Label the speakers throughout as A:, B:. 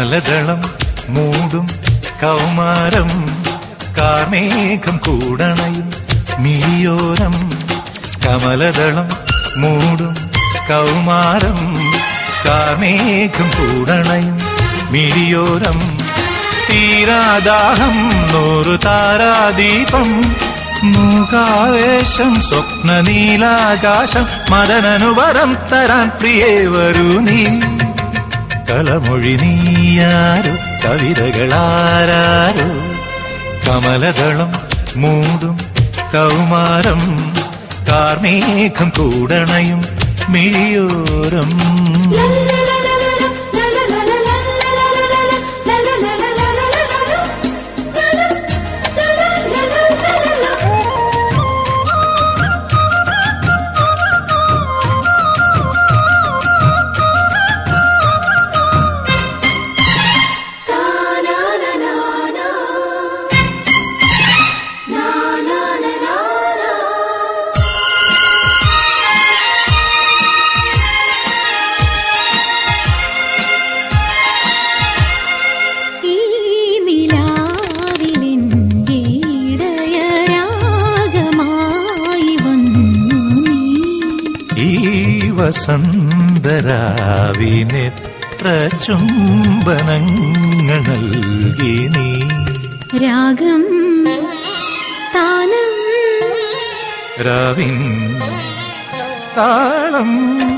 A: കമലദളം മൂടും കൗമാരം കാർമേഘം കൂടണയും മിഴിയോരം കമലദളം മൂടും കൗമാരം കാർമേഘം കൂടണയും മിഴിയോരം തീരാദാഹം നൂറു താരാദീപം മൂകാവേശം സ്വപ്ന നീലാകാശം മദനനുവരം തരാൻ പ്രിയേ വരൂ നീ കളമൊഴി നീയാരോ കവിതകളാരോ കമലദളം മൂടും കൗമാരം കാർമേഘം കൂടണയും മിഴിയോരം
B: ഈ നിലാവിലെന്റെ ഇടയരാഗമായി വന്നു നീ
A: ഈ വസന്തരാവിനെത്ര ചുംബനങ്ങൾ നൽകി നീ
B: രാഗം താനം
A: രാവിൻ താളം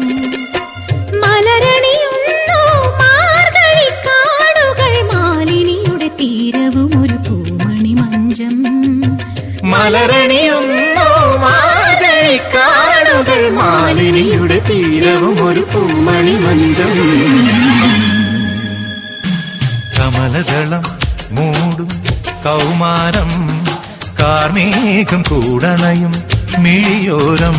B: മലരണിയുന്നു മാർഗഴിക്കാടുകൾ മാലിനിയുടെ തീരവും ഒരു പൂമണി മഞ്ചം
A: മലരണിയുന്നു മാർഗഴിക്കാടുകൾ മാലിനിയുടെ തീരവും ഒരു പൂമണി മഞ്ചം കമലദളം മൂടും കൗമാരം കാർമേഘം കൂടണയും മിഴിയോരം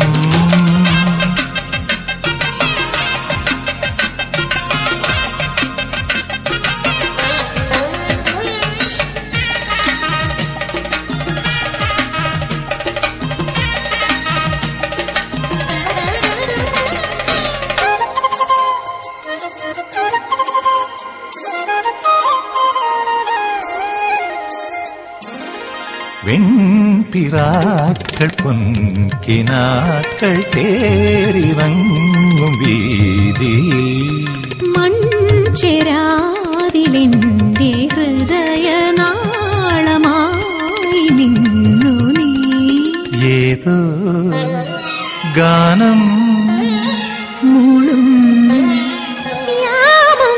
A: വെൺപിറാക്കൾ പൊൻകിനാക്കൾ തേരിറങ്ങും വീതിയിൽ
B: മൺചെരാതിലെന്റെ ഹൃദയനാളമായി നിന്നു നീ
A: ഏതോ ഗാനം
B: മൂളും യാമം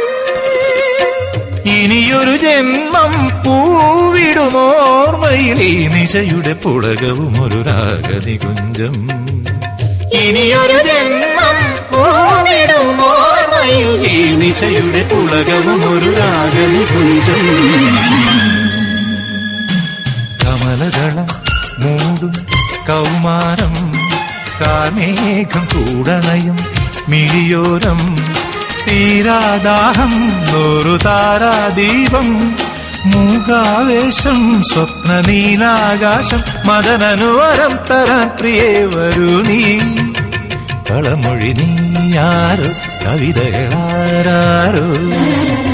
A: ഇനിയൊരു ജന്മം പൂവിടുമോർമ്മയിൽ ഈ നിശയുടെ പുളകവും ഒരു രാഗനികുഞ്ചം ഇനിയൊരു ജന്മം പൂവിടുമോർമ്മയിൽ ഈ നിശയുടെ പുളകവും ഒരു രാഗനികുഞ്ചം കമലദളം മൂടും കൗമാരം കാർമേഘം കൂടണയും മിഴിയോരം തീരാദാഹം നൂറു താരാദീപം മൂകാവേശം സ്വപ്ന നീലാകാശം മദനനുവരം തരാൻ പ്രിയേ വരൂ നീ കളമൊഴി നീയാരോ കവിതകളാരോ